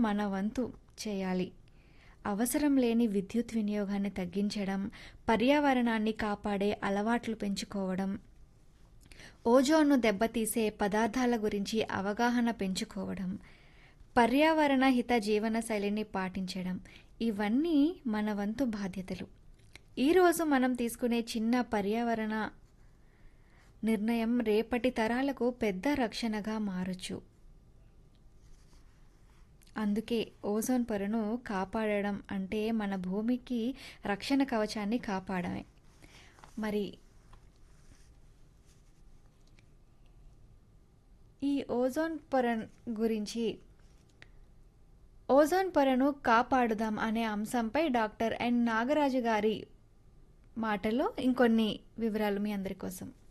మన వంతు చేయాలి అవసరం లేని విద్యుత్ వినియోగాన్ని తగ్గించడం పర్యావరణాన్ని కాపాడే అలవాట్లు పెంచుకోవడం ఓజోన్ను దెబ్బతీసే పదార్థాల గురించి అవగాహన పెంచుకోవడం పర్యావరణ హిత జీవన శైలిని పాటించడం ఇవన్నీ మన వంతు బాధ్యతలు ఈరోజు మనం తీసుకునే చిన్న పర్యావరణ నిర్ణయం రేపటి తరాలకు పెద్ద రక్షణగా మారచ్చు అందుకే ఓజోన్ పొరను కాపాడడం అంటే మన భూమికి రక్షణ కవచాన్ని కాపాడమే మరి ఈ ఓజోన్ పొర గురించి ఓజోన్ పొరను కాపాడుదాం అనే అంశంపై డాక్టర్ ఎన్ నాగరాజు గారి మాటలో ఇంకొన్ని వివరాలు మీ అందరి కోసం